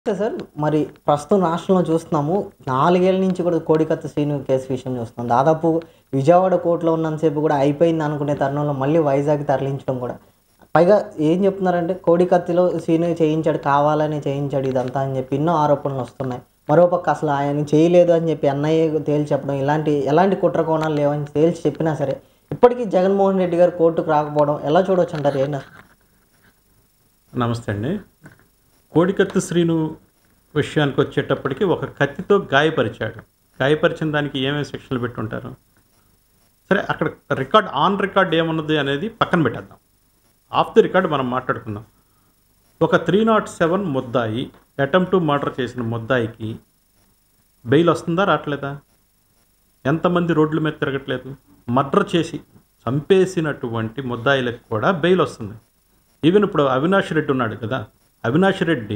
నమస్తే సార్ మరి ప్రస్తుతం రాష్ట్రంలో చూస్తున్నాము నాలుగేళ్ల నుంచి కూడా కోడికత్త శ్రీను కేసు విషయం చూస్తున్నాం దాదాపు విజయవాడ కోర్టులో ఉన్నంతసేపు కూడా అయిపోయింది అనుకునే తరుణంలో మళ్ళీ వైజాగ్ తరలించడం కూడా పైగా ఏం చెప్తున్నారంటే కోడికత్తిలో శ్రీను చేయించాడు కావాలని చేయించాడు ఇదంతా అని చెప్పి ఎన్నో ఆరోపణలు వస్తున్నాయి మరోపక్క అసలు ఆయన చేయలేదు అని చెప్పి ఎన్ఐఏ తేల్చి చెప్పడం ఇలాంటి ఎలాంటి కుట్ర కోణాలు లేవని తేల్చి చెప్పినా సరే ఇప్పటికీ జగన్మోహన్ రెడ్డి గారు కోర్టుకు రాకపోవడం ఎలా చూడొచ్చు అంటారు ఏంటి అసలు? నమస్తే అండి కోడికత్తి శ్రీను విషయానికి వచ్చేటప్పటికి ఒక కత్తితో గాయపరిచాడు గాయపరిచిన దానికి ఏమేమి శిక్షలు పెట్టుంటారు సరే అక్కడ రికార్డ్ ఆన్ రికార్డ్ ఏమున్నది అనేది పక్కన పెట్టేద్దాం ఆఫ్ ది రికార్డ్ మనం మాట్లాడుకుందాం ఒక త్రీ నాట్ సెవెన్ ముద్దాయి అటెంప్ట్ మర్డర్ చేసిన ముద్దాయికి బెయిల్ వస్తుందా రావట్లేదా ఎంతమంది రోడ్ల మీద తిరగట్లేదు మర్డర్ చేసి చంపేసినటువంటి ముద్దాయిలకు కూడా బెయిల్ వస్తుంది ఈవెన్ ఇప్పుడు అవినాష్ రెడ్డి ఉన్నాడు కదా అవినాష్ రెడ్డి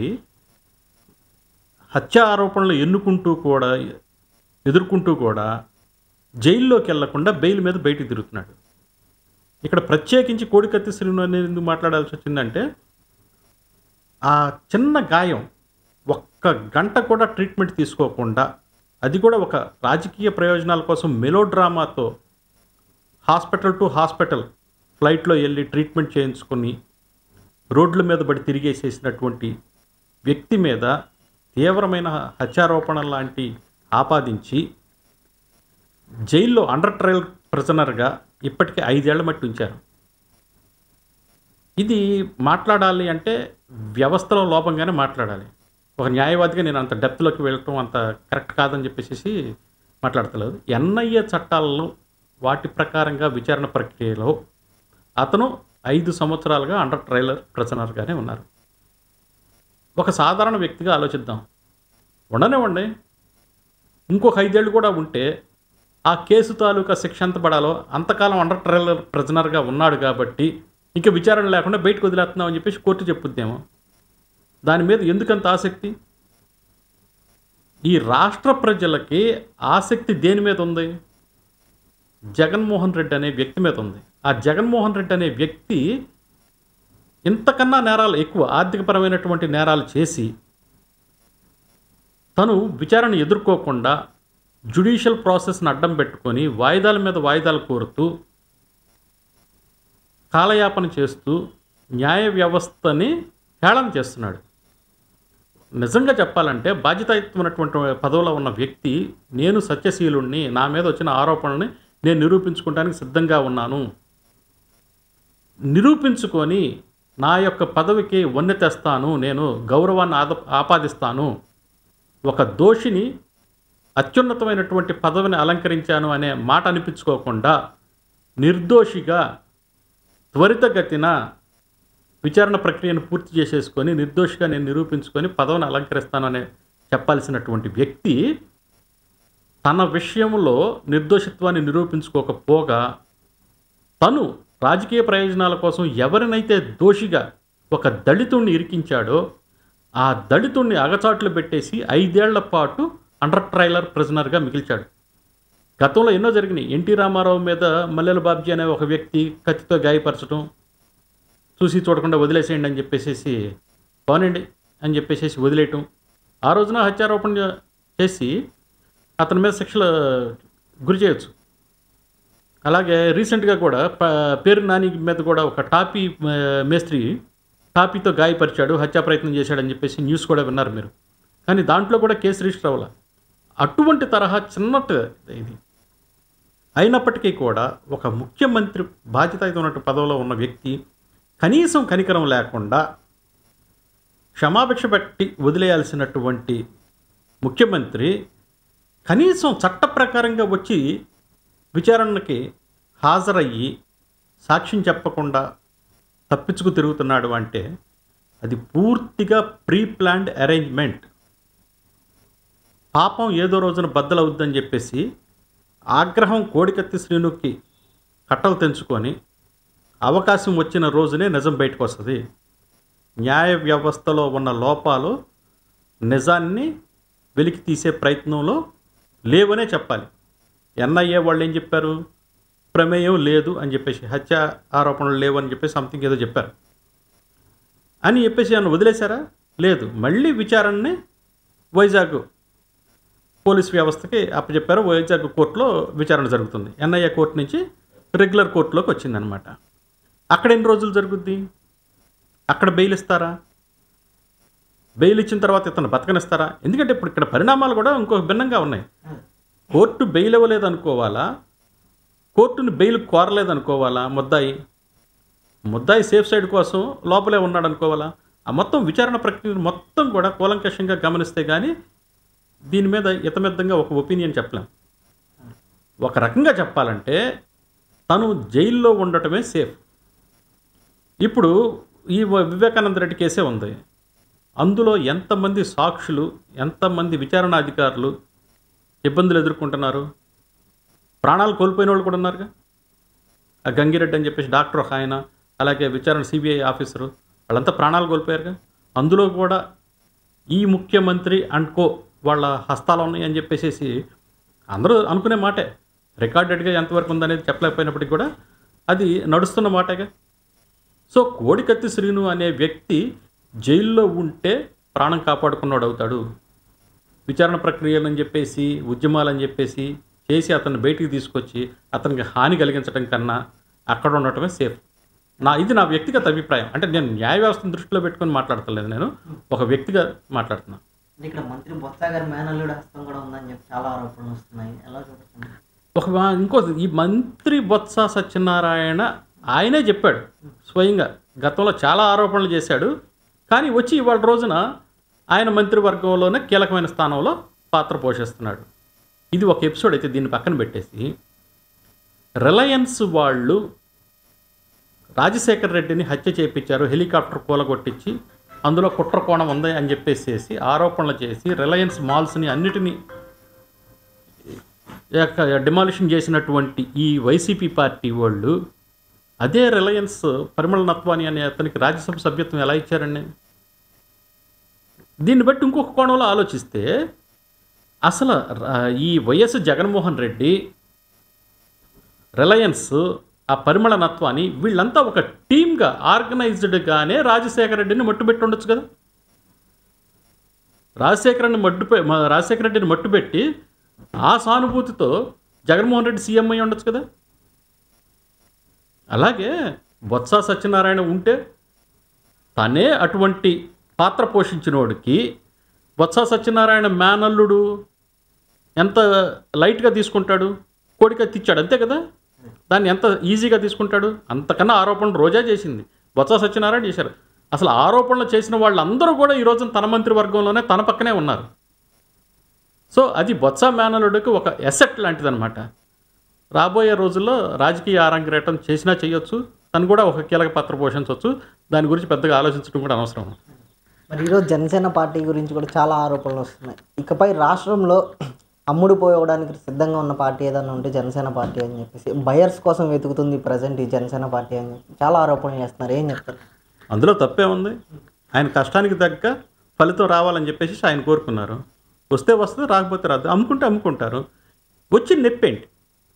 హత్య ఆరోపణలు ఎన్నుకుంటూ కూడా ఎదుర్కొంటూ కూడా జైల్లోకి వెళ్లకుండా బెయిల్ మీద బయటికి తిరుగుతున్నాడు ఇక్కడ ప్రత్యేకించి కోడికత్తి శ్రీను అనేది ఎందుకు మాట్లాడాల్సి వచ్చిందంటే ఆ చిన్న గాయం ఒక్క గంట కూడా ట్రీట్మెంట్ తీసుకోకుండా అది కూడా ఒక రాజకీయ ప్రయోజనాల కోసం మెలో డ్రామాతో హాస్పిటల్ టు హాస్పిటల్ ఫ్లైట్లో వెళ్ళి ట్రీట్మెంట్ చేయించుకొని రోడ్ల మీద పడి తిరిగేసేసినటువంటి వ్యక్తి మీద తీవ్రమైన హత్యారోపణ లాంటి ఆపాదించి జైల్లో అండర్ ట్రయల్ ప్రిజనర్గా ఇప్పటికే ఐదేళ్ల మట్టి ఉంచారు ఇది మాట్లాడాలి అంటే వ్యవస్థలో లోపంగానే మాట్లాడాలి ఒక న్యాయవాదిగా నేను అంత డెప్త్లోకి వెళ్ళటం అంత కరెక్ట్ కాదని చెప్పేసి మాట్లాడతలేదు ఎన్ఐఏ చట్టాలలో వాటి ప్రకారంగా విచారణ ప్రక్రియలో అతను ఐదు సంవత్సరాలుగా అండర్ ట్రైలర్ ప్రిజనర్గానే ఉన్నారు ఒక సాధారణ వ్యక్తిగా ఆలోచిద్దాం ఉండనివ్వండి ఇంకొక ఐదేళ్ళు కూడా ఉంటే ఆ కేసు తాలూకా శిక్ష ఎంత పడాలో అంతకాలం అండర్ ట్రైలర్ ప్రిజనర్గా ఉన్నాడు కాబట్టి ఇంకా విచారణ లేకుండా బయటకు వదిలేస్తున్నాం అని చెప్పేసి కోర్టు చెప్పుద్దేమో దాని మీద ఎందుకంత ఆసక్తి ఈ రాష్ట్ర ప్రజలకి ఆసక్తి దేని మీద ఉంది జగన్మోహన్ రెడ్డి అనే వ్యక్తి మీద ఉంది ఆ జగన్మోహన్ రెడ్డి అనే వ్యక్తి ఇంతకన్నా నేరాలు ఎక్కువ ఆర్థికపరమైనటువంటి నేరాలు చేసి తను విచారణ ఎదుర్కోకుండా జ్యుడిషియల్ ప్రాసెస్ని అడ్డం పెట్టుకొని వాయిదాల మీద వాయిదాలు కోరుతూ కాలయాపన చేస్తూ న్యాయ వ్యవస్థని హేళన చేస్తున్నాడు నిజంగా చెప్పాలంటే బాధ్యతాయుతమైనటువంటి పదవిలో ఉన్న వ్యక్తి నేను సత్యశీలుణ్ణి నా మీద వచ్చిన ఆరోపణల్ని నేను నిరూపించుకోవడానికి సిద్ధంగా ఉన్నాను నిరూపించుకొని నా యొక్క పదవికి వన్నె తెస్తాను నేను గౌరవాన్ని ఆద ఆపాదిస్తాను ఒక దోషిని అత్యున్నతమైనటువంటి పదవిని అలంకరించాను అనే మాట అనిపించుకోకుండా నిర్దోషిగా త్వరితగతిన విచారణ ప్రక్రియను పూర్తి చేసేసుకొని నిర్దోషిగా నేను నిరూపించుకొని పదవిని అలంకరిస్తాను అనే చెప్పాల్సినటువంటి వ్యక్తి తన విషయంలో నిర్దోషిత్వాన్ని నిరూపించుకోకపోగా తను రాజకీయ ప్రయోజనాల కోసం ఎవరినైతే దోషిగా ఒక దళితుణ్ణి ఇరికించాడో ఆ దళితుణ్ణి అగచాట్లు పెట్టేసి ఐదేళ్ల పాటు అండర్ ట్రైలర్ ప్రిజనర్గా మిగిల్చాడు గతంలో ఎన్నో జరిగినాయి ఎన్టీ రామారావు మీద మల్లెల బాబ్జీ అనే ఒక వ్యక్తి కత్తితో గాయపరచడం చూసి చూడకుండా వదిలేసేయండి అని చెప్పేసి పోనండి అని చెప్పేసి వదిలేయటం ఆ రోజున హత్యారోపణ చేసి అతని మీద శిక్షలు గురి చేయొచ్చు అలాగే రీసెంట్గా కూడా ప- పేరు నాని మీద కూడా ఒక టాపీ ఆ, మేస్త్రి టాపీతో గాయపరిచాడు హత్యా ప్రయత్నం చేశాడని చెప్పేసి న్యూస్ కూడా విన్నారు మీరు కానీ దాంట్లో కూడా కేసు రిజిస్టర్ అవ్వాల అటువంటి తరహా చిన్నట్టు ఇది అయినప్పటికీ కూడా ఒక ముఖ్యమంత్రి బాధ్యతాయుతమైన పదవిలో ఉన్న వ్యక్తి కనీసం కనికరం లేకుండా క్షమాభిక్ష పెట్టి వదిలేయాల్సినటువంటి ముఖ్యమంత్రి కనీసం చట్ట ప్రకారంగా వచ్చి విచారణకి హాజరయ్యి సాక్ష్యం చెప్పకుండా తప్పించుకు తిరుగుతున్నాడు అంటే అది పూర్తిగా ప్రీ ప్లాన్డ్ అరేంజ్మెంట్ పాపం ఏదో రోజున బద్దలవుద్దని చెప్పేసి ఆగ్రహం కోడికత్తి శ్రీనుకి కట్టలు తెంచుకొని అవకాశం వచ్చిన రోజునే నిజం బయటకు వస్తుంది న్యాయ వ్యవస్థలో ఉన్న లోపాలు నిజాన్ని వెలికి తీసే ప్రయత్నంలో లేవనే చెప్పాలి ఎన్ఐఏ వాళ్ళు ఏం చెప్పారు ప్రమేయం లేదు అని చెప్పేసి హత్య ఆరోపణలు లేవు అని చెప్పేసి సంథింగ్ ఏదో చెప్పారు అని చెప్పేసి నన్ను వదిలేశారా లేదు మళ్ళీ విచారణని వైజాగ్ పోలీస్ వ్యవస్థకి అప్పచెప్పారు వైజాగ్ కోర్టులో విచారణ జరుగుతుంది ఎన్ఐఏ కోర్టు నుంచి రెగ్యులర్ కోర్టులోకి వచ్చిందనమాట అక్కడ ఎన్ని రోజులు జరుగుద్ది అక్కడ బెయిల్ ఇస్తారా బెయిల్ ఇచ్చిన తర్వాత ఇతను బతకనిస్తారా ఎందుకంటే ఇప్పుడు ఇక్కడ పరిణామాలు కూడా ఇంకో భిన్నంగా ఉన్నాయి కోర్టు బెయిల్ ఇవ్వలేదు అనుకోవాలా కోర్టుని బెయిల్ కోరలేదు అనుకోవాలా ముద్దాయి ముద్దాయి సేఫ్ సైడ్ కోసం లోపలే ఉన్నాడు అనుకోవాలా ఆ మొత్తం విచారణ ప్రక్రియ మొత్తం కూడా కూలంకషంగా గమనిస్తే కానీ దీని మీద ఇతమిద్దంగా ఒక ఒపీనియన్ చెప్పలేం ఒక రకంగా చెప్పాలంటే తను జైల్లో ఉండటమే సేఫ్ ఇప్పుడు ఈ వ- వివేకానంద రెడ్డి కేసే ఉంది అందులో ఎంతమంది సాక్షులు ఎంతమంది విచారణ అధికారులు ఇబ్బందులు ఎదుర్కొంటున్నారు ప్రాణాలు కోల్పోయిన వాళ్ళు కూడా ఉన్నారుగా ఆ గంగిరెడ్డి అని చెప్పేసి డాక్టర్ ఒక ఆయన అలాగే విచారణ సిబిఐ ఆఫీసరు వాళ్ళంతా ప్రాణాలు కోల్పోయారుగా అందులో కూడా ఈ ముఖ్యమంత్రి అండ్ కో వాళ్ళ హస్తాలు ఉన్నాయి అని చెప్పేసి అందరూ అనుకునే మాటే రికార్డెడ్గా ఎంతవరకు ఉందనేది చెప్పలేకపోయినప్పటికీ కూడా అది నడుస్తున్న మాటేగా సో కోడికత్తి శ్రీను అనే వ్యక్తి జైల్లో ఉంటే ప్రాణం కాపాడుకున్నాడు అవుతాడు విచారణ ప్రక్రియలని చెప్పేసి ఉద్యమాలని చెప్పేసి చేసి అతన్ని బయటికి తీసుకొచ్చి అతనికి హాని కలిగించడం కన్నా అక్కడ ఉండటమే సేఫ్ నా ఇది నా వ్యక్తిగత అభిప్రాయం అంటే నేను న్యాయ వ్యవస్థను దృష్టిలో పెట్టుకొని మాట్లాడతలేదు నేను ఒక వ్యక్తిగా మాట్లాడుతున్నా అంటే ఇక్కడ మంత్రి బొత్స గారి మేనల్లుడు హస్తం కూడా ఉందని చెప్పి చాలా ఆరోపణలు వస్తున్నాయి ఎలా చూడొచ్చు ఒక వా- ఇంకో ఈ మంత్రి బొత్స సత్యనారాయణ ఆయనే చెప్పాడు స్వయంగా గతంలో చాలా ఆరోపణలు చేశాడు కానీ వచ్చి ఇవాళ రోజున ఆయన మంత్రివర్గంలోనే కీలకమైన స్థానంలో పాత్ర పోషిస్తున్నాడు ఇది ఒక ఎపిసోడ్ అయితే దీన్ని పక్కన పెట్టేసి రిలయన్స్ వాళ్ళు రాజశేఖర్ రెడ్డిని హత్య చేయించారు హెలికాప్టర్ కూలగొట్టించి అందులో కుట్ర కోణం ఉంది అని చెప్పేసి ఆరోపణలు చేసి రిలయన్స్ మాల్స్ని అన్నిటినీ డిమాలిషన్ చేసినటువంటి ఈ వైసీపీ పార్టీ వాళ్ళు అదే రిలయన్స్ పరిమళ నత్వాని అనే అతనికి రాజ్యసభ సభ్యత్వం ఎలా ఇచ్చారండి దీన్ని బట్టి ఇంకొక కోణంలో ఆలోచిస్తే అసలు ర- ఈ వైఎస్ జగన్మోహన్ రెడ్డి రిలయన్స్ ఆ పరిమళ నత్వాన్ని వీళ్ళంతా ఒక టీమ్గా ఆర్గనైజ్డ్గానే రాజశేఖర రెడ్డిని మట్టుబెట్టి ఉండొచ్చు కదా రాజశేఖరాన్ని మట్టు పె- మ- రాజశేఖర రెడ్డిని మట్టుబెట్టి ఆ సానుభూతితో జగన్మోహన్ రెడ్డి సీఎం అయి ఉండొచ్చు కదా అలాగే బొత్స సత్యనారాయణ ఉంటే తనే అటువంటి పాత్ర పోషించినోడికి బొత్స సత్యనారాయణ మేనల్లుడు ఎంత లైట్గా తీసుకుంటాడు కోడికత్తి ఇచ్చాడు అంతే కదా దాన్ని ఎంత ఈజీగా తీసుకుంటాడు అంతకన్నా ఆరోపణలు రోజా చేసింది బొత్స సత్యనారాయణ చేశారు అసలు ఆరోపణలు చేసిన వాళ్ళందరూ కూడా ఈ రోజున తన మంత్రివర్గంలోనే తన పక్కనే ఉన్నారు సో అది బొత్స మేనలుడికి ఒక ఎసెట్ లాంటిదన్నమాట రాబోయే రోజుల్లో రాజకీయ ఆరంగరేటం చేసినా చేయొచ్చు తను కూడా ఒక కీలక పాత్ర పోషించవచ్చు దాని గురించి పెద్దగా ఆలోచించడం కూడా అనవసరం మరి ఈరోజు జనసేన పార్టీ గురించి కూడా చాలా ఆరోపణలు వస్తున్నాయి ఇకపై రాష్ట్రంలో అమ్ముడు పోయడానికి సిద్ధంగా ఉన్న పార్టీ ఏదైనా ఉంటే జనసేన పార్టీ అని చెప్పేసి బయర్స్ కోసం వెతుకుతుంది ప్రజెంట్ ఈ జనసేన పార్టీ అని చెప్పి చాలా ఆరోపణలు చేస్తున్నారు ఏం చెప్తారు అందులో తప్పే ఉంది ఆయన కష్టానికి తగ్గ ఫలితం రావాలని చెప్పేసి ఆయన కోరుకున్నారు వస్తే వస్తుంది రాకపోతే రాదు అమ్ముకుంటే అమ్ముకుంటారు వచ్చి నొప్పేంటి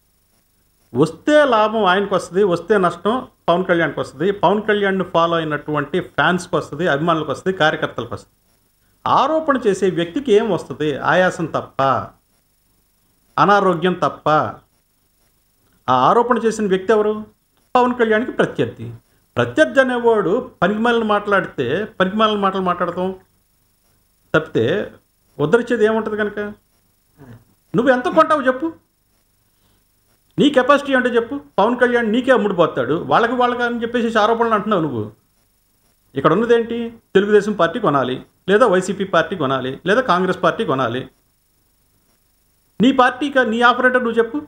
వస్తే లాభం ఆయనకు వస్తుంది వస్తే నష్టం పవన్ కళ్యాణ్కి వస్తుంది పవన్ కళ్యాణ్ని ఫాలో అయినటువంటి ఫ్యాన్స్కి వస్తుంది అభిమానులకు వస్తుంది కార్యకర్తలకు వస్తుంది ఆరోపణ చేసే వ్యక్తికి ఏం వస్తుంది ఆయాసం తప్ప అనారోగ్యం తప్ప ఆ ఆరోపణ చేసిన వ్యక్తి ఎవరు పవన్ కళ్యాణ్కి ప్రత్యర్థి ప్రత్యర్థి అనేవాడు పనికిమాలిన మాట్లాడితే పనికిమాలిన మాటలు మాట్లాడతాం తప్పితే ఉద్ధరించేది ఏముంటుంది కనుక నువ్వు ఎంత కొంటావు చెప్పు నీ కెపాసిటీ అంటే చెప్పు పవన్ కళ్యాణ్ నీకే అమ్ముడుపోతాడు వాళ్ళకి వాళ్ళకి అని చెప్పేసి ఆరోపణలు అంటున్నావు నువ్వు ఇక్కడ ఉన్నదేంటి తెలుగుదేశం పార్టీ కొనాలి లేదా వైసీపీ పార్టీ కొనాలి లేదా కాంగ్రెస్ పార్టీ కొనాలి నీ పార్టీకి నీ ఆపరేటర్ నువ్వు చెప్పు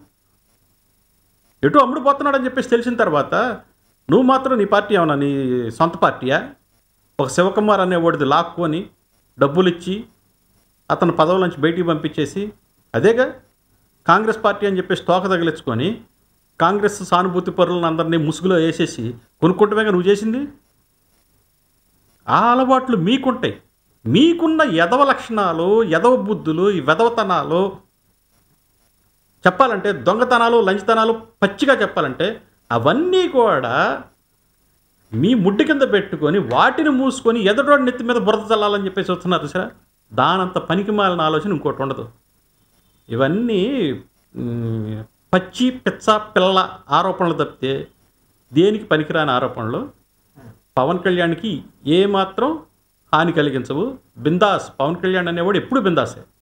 ఎటు అమ్ముడు పోతున్నాడని చెప్పేసి తెలిసిన తర్వాత నువ్వు మాత్రం నీ పార్టీ ఏమన్నా నీ సొంత పార్టీయా ఒక శివకుమార్ అనేవాడిది లాక్కొని డబ్బులు ఇచ్చి అతను పదవుల నుంచి బయటికి పంపించేసి అదేగా కాంగ్రెస్ పార్టీ అని చెప్పేసి తోక తగిలించుకొని కాంగ్రెస్ సానుభూతి పరులను అందరినీ ముసుగులో వేసేసి కొనుక్కుంటమేగా నువ్వు చేసింది ఆ అలవాట్లు మీకుంటాయి మీకున్న ఎదవ లక్షణాలు ఎదవ బుద్ధులు ఈ వెదవతనాలు చెప్పాలంటే దొంగతనాలు లంచతనాలు పచ్చిగా చెప్పాలంటే అవన్నీ కూడా మీ ముడ్డి కింద పెట్టుకొని వాటిని మూసుకొని ఎదుటోడి నెత్తి మీద బురద చల్లాలని చెప్పేసి వస్తున్నారు సరే దానంత పనికి మాలిన ఆలోచన ఇంకోటి ఉండదు ఇవన్నీ మ్, పచ్చి పిచ్చ పిల్ల ఆరోపణలు తప్పితే దేనికి పనికిరాని ఆరోపణలు పవన్ కళ్యాణ్కి ఏమాత్రం హాని కలిగించవు బిందాస్ పవన్ కళ్యాణ్ అనేవాడు ఎప్పుడు బిందాసే